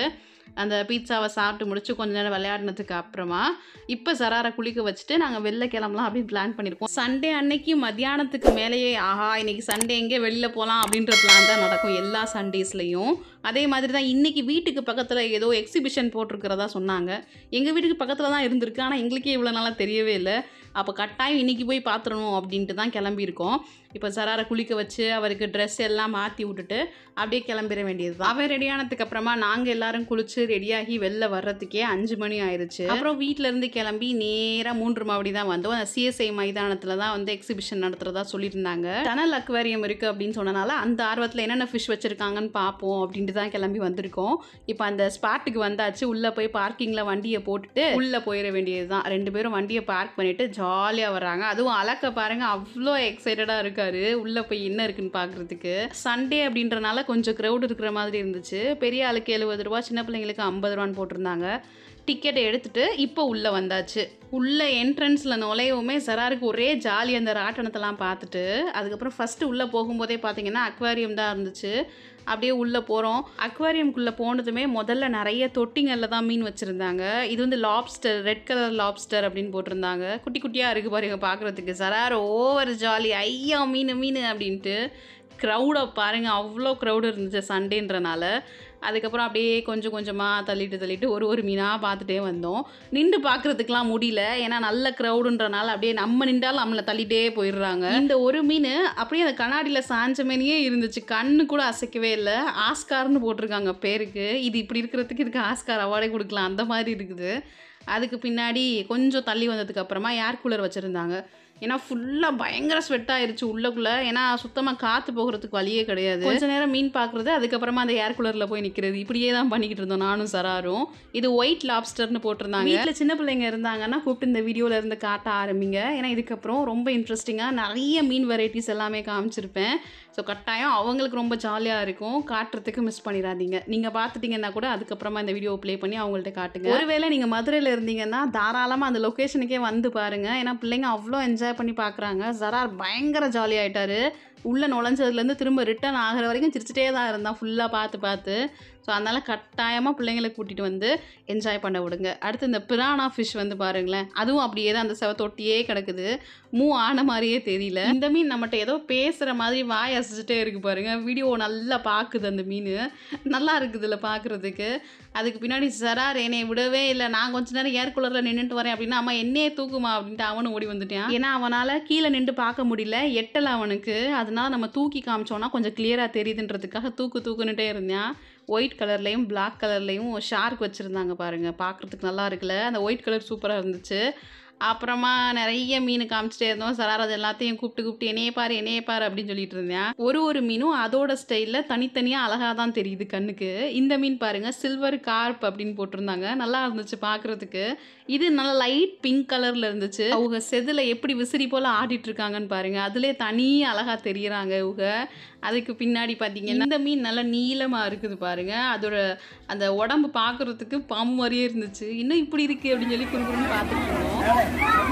அந்த பீட்சாவை சாப்பிட்டு முடிச்சு கொஞ்ச நேரம் விளையாடினதுக்கு அப்புறமா இப்போ சராரை குளிக்க வச்சுட்டு நாங்கள் வெளில கிளம்பலாம் அப்படின்னு பிளான் பண்ணியிருக்கோம் சண்டே அன்னைக்கு மத்தியானத்துக்கு மேலேயே ஆஹா இன்னைக்கு சண்டே எங்கே வெளியில் போகலாம் அப்படின்ற பிளான் தான் நடக்கும் எல்லா சண்டேஸ்லையும் அதே மாதிரி தான் இன்றைக்கி வீட்டுக்கு பக்கத்தில் ஏதோ எக்ஸிபிஷன் போட்டிருக்கிறதா சொன்னாங்க எங்கள் வீட்டுக்கு பக்கத்தில் தான் இருந்திருக்கு ஆனால் எங்களுக்கே இவ்வளோ நாளாக தெரியவே இல்லை அப்போ கட்டாயம் இன்றைக்கி போய் பார்த்துடணும் அப்படின்ட்டு தான் கிளம்பியிருக்கோம் இப்போ சராரை குளிக்க வச்சு அவருக்கு ட்ரெஸ் எல்லாம் மாற்றி விட்டுட்டு அப்படியே கிளம்பிட வேண்டியது தான் அவன் ரெடி ஆனதுக்கு அப்புறமா நாங்கள் எல்லாரும் குளிச்சு ரெடியாகி வெளில வர்றதுக்கே அஞ்சு மணி ஆயிடுச்சு அப்புறம் வீட்ல இருந்து கிளம்பி நேராக மூன்று மாவடி தான் வந்தோம் அந்த சிஎஸ்ஐ மைதானத்தில் தான் வந்து எக்ஸிபிஷன் நடத்துறதா சொல்லியிருந்தாங்க டனல் அக்வாரியம் இருக்குது அப்படின்னு சொன்னனால அந்த ஆர்வத்தில் என்னென்ன ஃபிஷ் வச்சுருக்காங்கன்னு பார்ப்போம் அப்படின்ட்டு தான் கிளம்பி வந்திருக்கோம் இப்போ அந்த ஸ்பாட்டுக்கு வந்தாச்சு உள்ளே போய் பார்க்கிங்கில் வண்டியை போட்டுட்டு உள்ளே போயிட வேண்டியது தான் ரெண்டு பேரும் வண்டியை பார்க் பண்ணிட்டு ஜாலியாக வர்றாங்க அதுவும் அலக்க பாருங்க அவ்வளோ எக்ஸைட்டடாக இருக்காரு உள்ளே போய் என்ன இருக்குன்னு பார்க்குறதுக்கு சண்டே அப்படின்றனால கொஞ்சம் க்ரௌட் இருக்கிற மாதிரி இருந்துச்சு பெரிய ஆளுக்கு எழுபது ரூபா சின்ன பிள்ளைங்களுக்கு ஐம்பது ரூபான்னு போட்டிருந்தாங்க டிக்கெட்டை எடுத்துட்டு இப்போ உள்ளே வந்தாச்சு உள்ளே என்ட்ரன்ஸில் நுழையவுமே சராருக்கு ஒரே ஜாலி அந்த ராட்டனத்தெல்லாம் பார்த்துட்டு அதுக்கப்புறம் ஃபஸ்ட்டு உள்ளே போகும்போதே பார்த்தீங்கன்னா அக்வாரியம் தான் இருந்துச்சு அப்படியே உள்ளே போகிறோம் அக்வாரியம்குள்ளே போனதுமே முதல்ல நிறைய தொட்டிங்களில் தான் மீன் வச்சுருந்தாங்க இது வந்து லாப்ஸ்டர் ரெட் கலர் லாப்ஸ்டர் அப்படின்னு போட்டிருந்தாங்க குட்டி குட்டியாக இருக்குது பாருங்க பார்க்குறதுக்கு சரார் ஓவர் ஜாலி ஐயா மீன் மீன் அப்படின்ட்டு க்ரௌடை பாருங்கள் அவ்வளோ க்ரௌடு இருந்துச்சு சண்டேன்றனால அதுக்கப்புறம் அப்படியே கொஞ்சம் கொஞ்சமாக தள்ளிட்டு தள்ளிட்டு ஒரு ஒரு மீனாக பார்த்துட்டே வந்தோம் நின்று பார்க்குறதுக்கெலாம் முடியல ஏன்னா நல்ல க்ரௌடுன்றனால அப்படியே நம்ம நின்றாலும் நம்மளை தள்ளிட்டே போயிடுறாங்க இந்த ஒரு மீன் அப்படியே அந்த கண்ணாடியில் சாஞ்ச மீனியே இருந்துச்சு கண்ணு கூட அசைக்கவே இல்லை ஆஸ்கார்னு போட்டிருக்காங்க பேருக்கு இது இப்படி இருக்கிறதுக்கு இதுக்கு ஆஸ்கார் அவார்டே கொடுக்கலாம் அந்த மாதிரி இருக்குது அதுக்கு பின்னாடி கொஞ்சம் தள்ளி வந்ததுக்கு அப்புறமா ஏர் கூலர் வச்சுருந்தாங்க ஏன்னா ஃபுல்லாக பயங்கர ஸ்வெட் ஆயிருச்சு உள்ளக்குள்ளே ஏன்னா சுத்தமாக காற்று போகிறதுக்கு வழியே கிடையாது கொஞ்ச நேரம் மீன் பார்க்குறது அதுக்கப்புறமா அந்த ஏர் கூலரில் போய் நிற்கிறது இப்படியே தான் பண்ணிக்கிட்டு இருந்தோம் நானும் சராரும் இது ஒயிட் லாப்ஸ்டர்னு போட்டிருந்தாங்க வீட்டில் சின்ன பிள்ளைங்க இருந்தாங்கன்னா கூப்பிட்டு இந்த வீடியோவில் இருந்து காட்ட ஆரம்பிங்க ஏன்னா இதுக்கப்புறம் ரொம்ப இன்ட்ரெஸ்டிங்காக நிறைய மீன் வெரைட்டிஸ் எல்லாமே காமிச்சிருப்பேன் ஸோ கட்டாயம் அவங்களுக்கு ரொம்ப ஜாலியாக இருக்கும் காட்டுறதுக்கு மிஸ் பண்ணிடாதீங்க நீங்கள் பார்த்துட்டீங்கன்னா கூட அதுக்கப்புறமா இந்த வீடியோ ப்ளே பண்ணி அவங்கள்ட்ட காட்டுங்க ஒருவேளை நீங்கள் மதுரையில் இருந்தீங்கன்னா தாராளமாக அந்த லொக்கேஷனுக்கே வந்து பாருங்கள் ஏன்னா பிள்ளைங்க அவ்வளோ என்ஜாய் பண்ணி பார்க்குறாங்க ஜரார் பயங்கர ஜாலி ஆயிட்டாரு உள்ளே நுழைஞ்சதுலேருந்து திரும்ப ரிட்டர்ன் ஆகிற வரைக்கும் சிரிச்சிட்டே தான் இருந்தான் ஃபுல்லாக பார்த்து பார்த்து ஸோ அதனால் கட்டாயமாக பிள்ளைங்களை கூட்டிகிட்டு வந்து என்ஜாய் பண்ண விடுங்க அடுத்து இந்த பிரானா ஃபிஷ் வந்து பாருங்களேன் அதுவும் அப்படியே தான் அந்த செவ தொட்டியே கிடக்குது மூ ஆன மாதிரியே தெரியல இந்த மீன் நம்மகிட்ட ஏதோ பேசுகிற மாதிரி வாய் அசைச்சிட்டே இருக்கு பாருங்க வீடியோ நல்லா பார்க்குது அந்த மீன் நல்லா இருக்குதுல்ல பார்க்குறதுக்கு அதுக்கு பின்னாடி சரார் என்னை விடவே இல்லை நான் கொஞ்ச நேரம் ஏர் கூலரில் நின்றுட்டு வரேன் அப்படின்னா அம்மா என்னையே தூக்குமா அப்படின்ட்டு அவனும் ஓடி வந்துட்டான் ஏன்னா அவனால் கீழே நின்று பார்க்க முடியல எட்டலை அவனுக்கு அதனால நம்ம தூக்கி காமிச்சோன்னா கொஞ்சம் கிளியராக தெரியுதுன்றதுக்காக தூக்கு தூக்குன்னுட்டே இருந்தான் ஒயிட் கலர்லேயும் Black கலர்லேயும் ஷார்க் வச்சுருந்தாங்க பாருங்கள் பார்க்குறதுக்கு நல்லா இருக்குல்ல அந்த ஒயிட் கலர் சூப்பராக இருந்துச்சு அப்புறமா நிறைய மீன் காமிச்சிட்டே இருந்தோம் சரார் அது எல்லாத்தையும் கூப்பிட்டு கூப்பிட்டு என்னையே பாரு என்னையே பாரு அப்படின்னு சொல்லிட்டு இருந்தேன் ஒரு ஒரு மீனும் அதோட ஸ்டைலில் தனித்தனியாக அழகாக தான் தெரியுது கண்ணுக்கு இந்த மீன் பாருங்க சில்வர் கார்ப் அப்படின்னு போட்டிருந்தாங்க நல்லா இருந்துச்சு பார்க்குறதுக்கு இது நல்லா லைட் பிங்க் கலரில் இருந்துச்சு அவங்க செதில் எப்படி விசிறி போல் ஆடிட்டு இருக்காங்கன்னு பாருங்க அதுலேயே தனி அழகாக தெரியுறாங்க இவங்க அதுக்கு பின்னாடி பார்த்தீங்கன்னா இந்த மீன் நல்லா நீளமாக இருக்குது பாருங்க அதோட அந்த உடம்பு பார்க்குறதுக்கு பாம்பு மாதிரியே இருந்துச்சு இன்னும் இப்படி இருக்கு அப்படின்னு சொல்லி குறுகுறுன்னு பார்த்துட்டு இருந்தோம்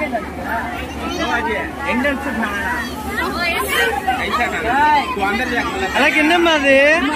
एंगल से खाना ऐसा खाना तो अंदर जाकर ಅದಕ್ಕೆ ಇನ್ನೊಮ್ಮೆ ಅದು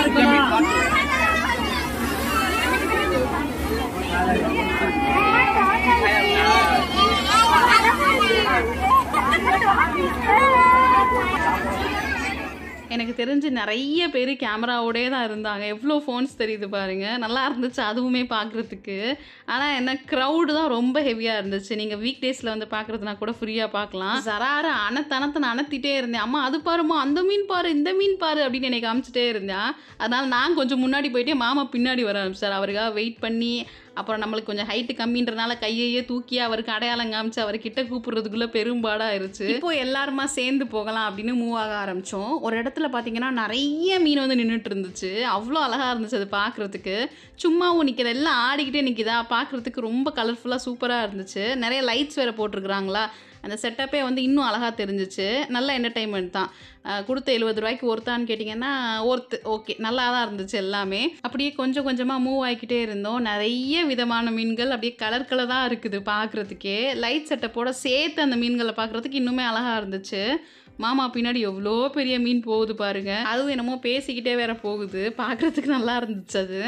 எனக்கு தெரிஞ்சு நிறைய பேர் கேமராவோடே தான் இருந்தாங்க எவ்வளோ ஃபோன்ஸ் தெரியுது பாருங்க நல்லா இருந்துச்சு அதுவுமே பார்க்குறதுக்கு ஆனால் என்ன க்ரௌடு தான் ரொம்ப ஹெவியாக இருந்துச்சு நீங்கள் வீக் டேஸில் வந்து பார்க்குறதுனா கூட ஃப்ரீயாக பார்க்கலாம் சரார அனத்தனத்தை அனத்திட்டே இருந்தேன் அம்மா அது பாருமா அந்த மீன் பாரு இந்த மீன் பாரு அப்படின்னு என்னை காமிச்சிட்டே இருந்தேன் அதனால் நான் கொஞ்சம் முன்னாடி போயிட்டே மாமா பின்னாடி வர ஆரம்பிச்சார் அவருக்காக வெயிட் பண்ணி அப்புறம் நம்மளுக்கு கொஞ்சம் ஹைட்டு கம்மின்றனால கையையே தூக்கி அவருக்கு அடையாளம் காமிச்சு அவர்கிட்ட கூப்பிடுறதுக்குள்ள பெரும்பாடாயிருச்சு இப்போ எல்லாருமா சேர்ந்து போகலாம் அப்படின்னு மூவ் ஆக ஆரம்பிச்சோம் ஒரு இடத்துல பார்த்தீங்கன்னா நிறைய மீன் வந்து நின்றுட்டு இருந்துச்சு அவ்வளோ அழகா இருந்துச்சு அது பார்க்குறதுக்கு சும்மாவும் நிற்கிது எல்லாம் ஆடிக்கிட்டே நிற்கிதா பார்க்குறதுக்கு ரொம்ப கலர்ஃபுல்லாக சூப்பராக இருந்துச்சு நிறைய லைட்ஸ் வேறு போட்டிருக்கிறாங்களா அந்த செட்டப்பே வந்து இன்னும் அழகாக தெரிஞ்சிச்சு நல்ல என்டர்டைன்மெண்ட் தான் அஹ் கொடுத்த எழுபது ரூபாய்க்கு ஒருத்தான்னு கேட்டிங்கன்னா ஒர்த்து ஓகே நல்லா தான் இருந்துச்சு எல்லாமே அப்படியே கொஞ்சம் கொஞ்சமாக மூவ் ஆகிக்கிட்டே இருந்தோம் நிறைய விதமான மீன்கள் அப்படியே கலர் கலராக இருக்குது பார்க்குறதுக்கே லைட் செட்டப்போட சேர்த்து அந்த மீன்களை பார்க்குறதுக்கு இன்னுமே அழகாக இருந்துச்சு மாமா பின்னாடி எவ்வளோ பெரிய மீன் போகுது பாருங்க அதுவும் என்னமோ பேசிக்கிட்டே வேற போகுது பார்க்குறதுக்கு நல்லா இருந்துச்சு அது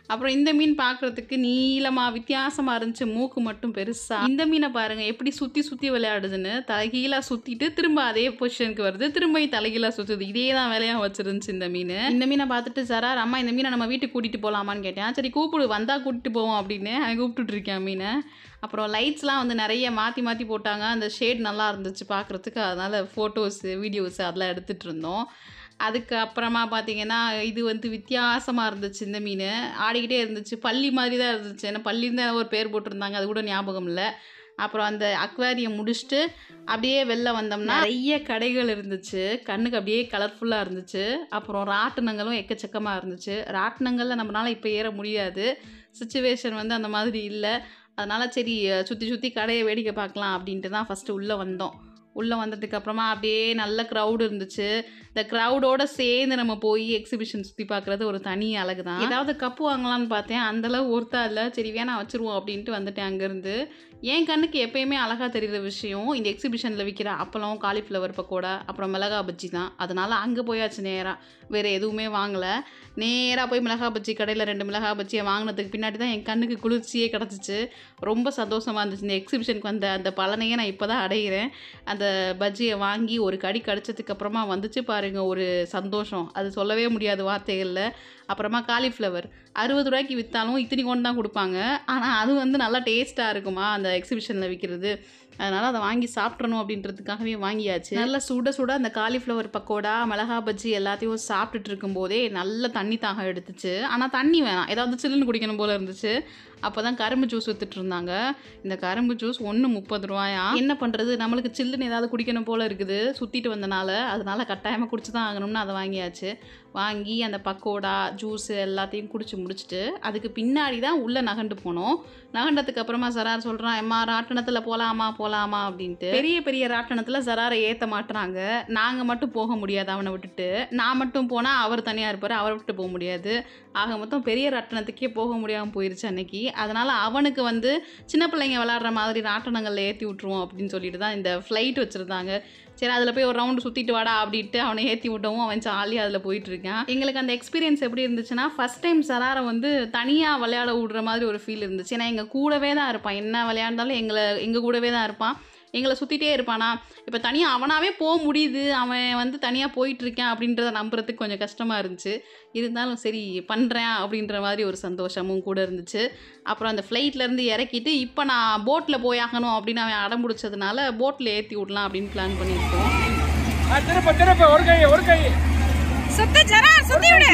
அப்புறம் இந்த மீன் பார்க்குறதுக்கு நீளமாக வித்தியாசமாக இருந்துச்சு மூக்கு மட்டும் பெருசாக இந்த மீனை பாருங்கள் எப்படி சுற்றி சுற்றி விளையாடுதுன்னு தலைகீழாக சுற்றிட்டு திரும்ப அதே பொசிஷனுக்கு வருது திரும்ப தலைகீழாக சுற்றுது இதே தான் வேலையாக வச்சிருந்துச்சு இந்த மீன் இந்த மீனை பார்த்துட்டு சரார் அம்மா இந்த மீனை நம்ம வீட்டுக்கு கூட்டிகிட்டு போகலாமான்னு கேட்டேன் சரி கூப்பிடு வந்தால் கூட்டிட்டு போவோம் அப்படின்னு அவன் கூப்பிட்டுட்டு இருக்கேன் மீனை அப்புறம் லைட்ஸ்லாம் வந்து நிறைய மாற்றி மாற்றி போட்டாங்க அந்த ஷேட் நல்லா இருந்துச்சு பார்க்குறதுக்கு அதனால் ஃபோட்டோஸு வீடியோஸு அதெல்லாம் எடுத்துகிட்டு இருந்தோம் அதுக்கு அப்புறமா பார்த்தீங்கன்னா இது வந்து வித்தியாசமாக இருந்துச்சு இந்த மீன் ஆடிக்கிட்டே இருந்துச்சு பள்ளி மாதிரி தான் இருந்துச்சு ஏன்னா பள்ளின்னு தான் ஒரு பேர் போட்டிருந்தாங்க அது கூட ஞாபகம் இல்லை அப்புறம் அந்த அக்வாரியம் முடிச்சுட்டு அப்படியே வெளில வந்தோம்னா நிறைய கடைகள் இருந்துச்சு கண்ணுக்கு அப்படியே கலர்ஃபுல்லாக இருந்துச்சு அப்புறம் ராட்டினங்களும் எக்கச்சக்கமாக இருந்துச்சு ராட்டினங்களில் நம்மளால இப்போ ஏற முடியாது சுச்சுவேஷன் வந்து அந்த மாதிரி இல்லை அதனால் சரி சுற்றி சுற்றி கடையை வேடிக்கை பார்க்கலாம் அப்படின்ட்டு தான் ஃபஸ்ட்டு உள்ளே வந்தோம் உள்ளே வந்ததுக்கு அப்புறமா அப்படியே நல்ல க்ரௌடு இருந்துச்சு இந்த க்ரௌடோட சேர்ந்து நம்ம போய் எக்ஸிபிஷன் சுற்றி பார்க்குறது ஒரு தனி அழகு தான் ஏதாவது கப்பு வாங்கலாம்னு பார்த்தேன் அந்தளவு ஒருத்தா இல்லை சரி வேணா வச்சுருவோம் அப்படின்ட்டு வந்துட்டேன் அங்கேருந்து என் கண்ணுக்கு எப்பயுமே அழகாக தெரிகிற விஷயம் இந்த எக்ஸிபிஷனில் விற்கிற அப்பளம் காலிஃப்ளவர் பக்கோடா அப்புறம் மிளகா பஜ்ஜி தான் அதனால் அங்கே போயாச்சு நேராக வேறு எதுவுமே வாங்கலை நேராக போய் மிளகா பஜ்ஜி கடையில் ரெண்டு மிளகா பஜ்ஜியை வாங்கினதுக்கு பின்னாடி தான் என் கண்ணுக்கு குளிர்ச்சியே கிடச்சிச்சு ரொம்ப சந்தோஷமாக இருந்துச்சு இந்த எக்ஸிபிஷனுக்கு வந்த அந்த பலனையே நான் இப்போ தான் அடைகிறேன் அந்த பஜ்ஜியை வாங்கி ஒரு கடி கடிச்சதுக்கு அப்புறமா வந்துச்சு பாருங்க ஒரு சந்தோஷம் அது சொல்லவே முடியாது வார்த்தைகளில் அப்புறமா காலிஃப்ளவர் அறுபது ரூபாய்க்கு விற்றாலும் இத்தனி கொண்டு தான் கொடுப்பாங்க ஆனால் அது வந்து நல்லா டேஸ்ட்டாக இருக்குமா அந்த எக்ஸிபிஷனில் விற்கிறது அதனால் அதை வாங்கி சாப்பிட்றணும் அப்படின்றதுக்காகவே வாங்கியாச்சு நல்லா சுட சுட அந்த காலிஃப்ளவர் பக்கோடா மிளகா பஜ்ஜி எல்லாத்தையும் சாப்பிட்டுட்டு இருக்கும்போதே நல்ல தண்ணி தாகம் எடுத்துச்சு ஆனால் தண்ணி வேணாம் ஏதாவது சில்லுன்னு குடிக்கணும் போல இருந்துச்சு அப்போ தான் கரும்பு ஜூஸ் வித்துட்டு இருந்தாங்க இந்த கரும்பு ஜூஸ் ஒன்று முப்பது ரூபாயா என்ன பண்ணுறது நம்மளுக்கு சில்லுன்னு ஏதாவது குடிக்கணும் போல இருக்குது சுற்றிட்டு வந்தனால அதனால கட்டாயமாக குடிச்சு தான் ஆகணும்னு அதை வாங்கியாச்சு வாங்கி அந்த பக்கோடா ஜூஸ் எல்லாத்தையும் குடிச்சு முடிச்சுட்டு அதுக்கு பின்னாடி தான் உள்ளே நகண்டு போனோம் நகண்டதுக்கு அப்புறமா சரார் சொல்கிறான் எம்மா ராட்டணத்தில் போகலாமா போகலாமா அப்படின்ட்டு பெரிய பெரிய ராட்டணத்தில் சராரை ஏற்ற மாட்டுறாங்க நாங்கள் மட்டும் போக முடியாது அவனை விட்டுட்டு நான் மட்டும் போனால் அவர் தனியாக இருப்பார் அவரை விட்டு போக முடியாது ஆக மொத்தம் பெரிய ராட்டணத்துக்கே போக முடியாமல் போயிருச்சு அன்னைக்கு அதனால் அவனுக்கு வந்து சின்ன பிள்ளைங்க விளாட்ற மாதிரி ராட்டணங்களில் ஏற்றி விட்ருவோம் அப்படின்னு சொல்லிட்டு தான் இந்த ஃப்ளைட் வச்சுருந்தாங்க சரி அதில் போய் ஒரு ரவுண்டு சுற்றிட்டு வாடா அப்படின்ட்டு அவனை ஏற்றி விட்டவும் அவன் ஜாலியாக அதில் போயிட்டு இருக்கான் எங்களுக்கு அந்த எக்ஸ்பீரியன்ஸ் எப்படி இருந்துச்சுன்னா ஃபஸ்ட் டைம் சராரை வந்து தனியாக விளையாட விடுற மாதிரி ஒரு ஃபீல் இருந்துச்சு ஏன்னா எங்கள் கூடவே தான் இருப்பான் என்ன விளையாண்டாலும் எங்களை எங்கள் கூடவே தான் இருப்பான் எங்களை சுற்றிட்டே இருப்பானா இப்போ தனியாக அவனாவே போக முடியுது அவன் வந்து தனியாக போயிட்டுருக்கேன் அப்படின்றத நம்புறதுக்கு கொஞ்சம் கஷ்டமாக இருந்துச்சு இருந்தாலும் சரி பண்ணுறேன் அப்படின்ற மாதிரி ஒரு சந்தோஷமும் கூட இருந்துச்சு அப்புறம் அந்த ஃப்ளைட்லேருந்து இறக்கிட்டு இப்போ நான் போட்டில் போயாகணும் அப்படின்னு அவன் அடம் பிடிச்சதுனால போட்டில் ஏற்றி விடலாம் அப்படின்னு பிளான் பண்ணியிருக்கோம் ஆ, திருப்ப திருப்ப ஒரு கை ஒரு கை சுத்து ஜரா சுத்தி விடு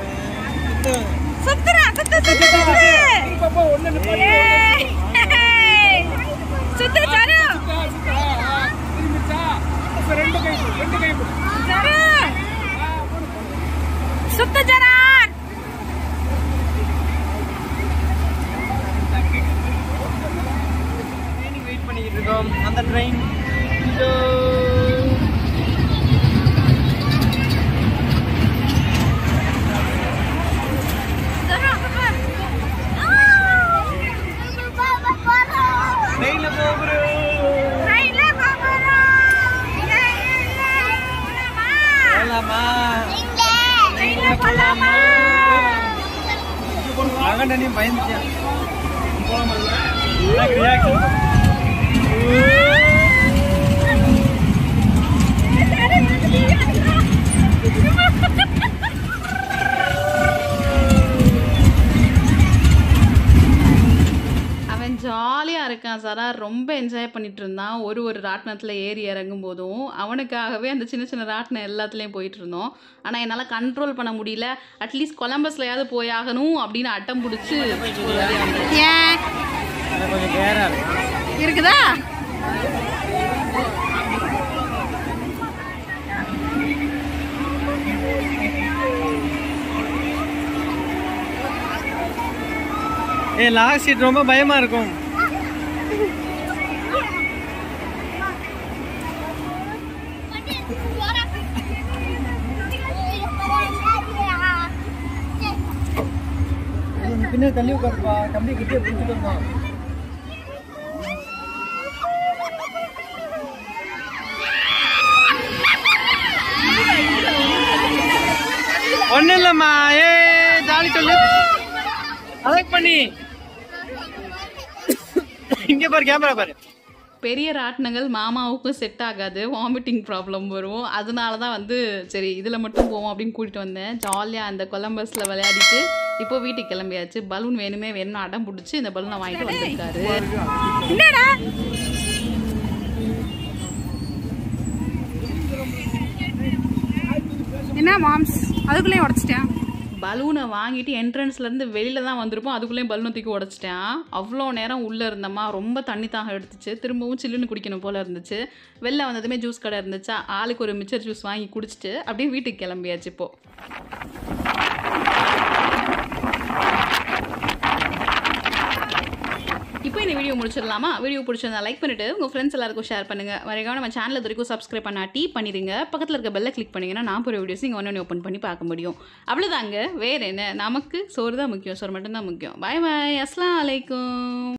சுத்துறா சுத்து சுத்து சுத்து திருப்பப்போ ஒண்ணு நிப்பாட்டு. ஏய். சுத்து ஜரா சுத்தா, சுத்தா. ஆ, திரும்பிச்சா இப்ப ரெண்டு கை கொடு, ரெண்டு கை கொடு. ஜரா ஆ, போடு, போடு. சுத்து ஜரா ட்ரெயினுக்கு வெயிட் பண்ணிக்கிட்டு இருக்கோம் அந்த ட்ரெயின் இதோ ட்ரெயின்ல போகிறோம் ட்ரெயின்ல போறோம் போலாமா ட்ரெயின்ல போலாமா மகன் நீ பயந்துச்சா போலாமா எனக்கு ரியாக்ஷன் அவன் ஜாலியாக இருக்கான் சரார் ரொம்ப என்ஜாய் பண்ணிட்டு இருந்தான் ஒரு ஒரு ராட்டினத்தில் ஏறி இறங்கும் போதும் அவனுக்காகவே அந்த சின்ன சின்ன ராட்டினம் எல்லாத்துலேயும் போயிட்டு இருந்தோம் ஆனால் என்னால் கண்ட்ரோல் பண்ண முடியல அட்லீஸ்ட் கொலம்பஸ்லையாவது போயாகணும் அப்படின்னு அட்டம் பிடிச்சி ஒரு வழி வந்தேன். ஏன் கொஞ்சம் கேரா இருக்கு இருக்குதா ஏ லாஸ்ட் சீட் ரொம்ப பயமா இருக்கும் பின்ன தள்ளி உட்காருப்பா கம்பி கிட்டே பிடிச்சிட்டு வந்தோம் ஒன்றும் இல்லைம்மா ஏ ஜாலி சொல்லு அலெக்ட் பண்ணி இங்க பாரு கேமரா பாரு பெரிய ராட்டினங்கள் மாமாவுக்கும் செட் ஆகாது வாமிட்டிங் ப்ராப்ளம் வரும் அதனால தான் வந்து சரி இதில் மட்டும் போவோம் அப்படின்னு கூட்டிகிட்டு வந்தேன் ஜாலியாக அந்த கொலம்பஸில் விளையாடிட்டு இப்போ வீட்டுக்கு கிளம்பியாச்சு பலூன் வேணுமே வேணும்னு அடம் பிடிச்சி இந்த பலூனை வாங்கிட்டு வந்திருக்காரு என்னடா என்ன மாம்ஸ் அதுக்குள்ளேயும் உடச்சிட்டேன் பலூனை வாங்கிட்டு என்ட்ரன்ஸ்லேருந்து வெளியில தான் வந்திருப்போம் அதுக்குள்ளேயும் பலூனை தூக்கி உடச்சிட்டேன் அவ்வளோ நேரம் உள்ளே இருந்தம்மா ரொம்ப தண்ணி தாகம் எடுத்துச்சு திரும்பவும் சில்லுன்னு குடிக்கணும் போல் இருந்துச்சு வெளில வந்ததுமே ஜூஸ் கடை இருந்துச்சா ஆளுக்கு ஒரு மிச்சர் ஜூஸ் வாங்கி குடிச்சிட்டு அப்படியே வீட்டுக்கு கிளம்பியாச்சு இப்போ இப்போ இந்த வீடியோ முடிச்சிடலாமா வீடியோ பிடிச்சிருந்தா லைக் பண்ணிட்டு உங்கள் ஃப்ரெண்ட்ஸ் எல்லாருக்கும் ஷேர் பண்ணுங்க வரைக்கும் நம்ம சேனல் வரைக்கும் சப்ஸ்கிரைப் பண்ணாட்டி பண்ணிடுங்க பக்கத்தில் இருக்க பெல்லை கிளிக் பண்ணிங்கன்னா நான் போகிற வீடியோஸ் நீங்கள் ஒன்று ஓப்பன் பண்ணி பார்க்க முடியும் அவ்வளோதாங்க வேறு என்ன நமக்கு சோறு தான் முக்கியம் சோறு மட்டும்தான் முக்கியம் பாய் பாய் அஸ்லாம் வலைக்கும்